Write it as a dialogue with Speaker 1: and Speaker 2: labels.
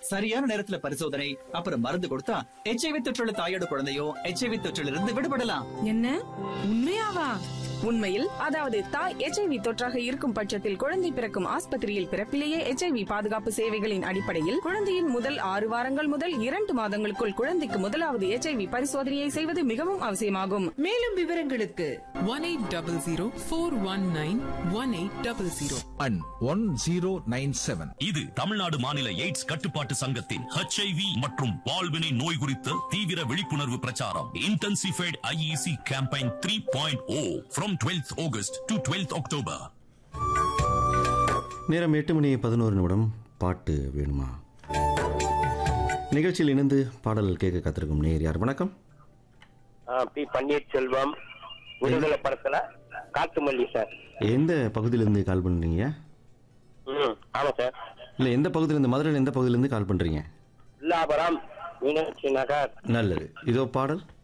Speaker 1: சரியான நேரத்துல பரிசோதனை அப்புறம் மருந்து கொடுத்தா எச்ஐவி தொற்றுள்ள தாயோட குழந்தையோ எச்ஐவி தொற்றில் இருந்து விடுபடலாம்
Speaker 2: என்ன உண்மையாவா
Speaker 3: உண்மையில் அதாவது தாய் எச்ஐவி தொற்றாக இருக்கும் பட்சத்தில் குழந்தை பிறக்கும் ஆஸ்பத்திரியில் பிறப்பிலேயே எச்ஐவி பாதுகாப்பு சேவைகளின் அடிப்படையில் குழந்தையின் முதல் ஆறு வாரங்கள் முதல் இரண்டு மாதங்களுக்குள் குழந்தைக்கு முதலாவது எச்ஐவி பரிசோதனையை செய்வது மிகவும் அவசியமாகும்
Speaker 2: மேலும் விவரங்களுக்கு
Speaker 4: one 1800
Speaker 5: and one zero nine seven
Speaker 6: இது தமிழ்நாடு மாநில எய்ட்ஸ் கட்டுப்பாட்டு சங்கத்தின் ஹெச்ஐவி மற்றும் பால்வினை நோய் குறித்த தீவிர விழிப்புணர்வு பிரச்சாரம் intensified IEC campaign three point O from twelfth August to twelfth October
Speaker 7: நேரம் எட்டு மணி பதினோரு நிமிடம் பாட்டு வேணுமா நிகழ்ச்சியில் இணைந்து பாடல் கேட்க காத்திருக்கும் நேர் யார் வணக்கம்
Speaker 8: ஆ, பி பன்னீர்செல்வம் விடுதலை படத்துல காட்டுமல்லி சார்
Speaker 7: எந்த பகுதியிலேருந்து கால் பண்ணுறீங்க
Speaker 8: ம் ஆமா சார்
Speaker 7: இல்லை எந்த பகுதியிலேருந்து மதுரையில் எந்த பகுதியிலேருந்து கால் பண்ணுறீங்க
Speaker 8: வில்லாபுரம் மீனாட்சி நகர்
Speaker 7: நல்லது இதோ பாடல்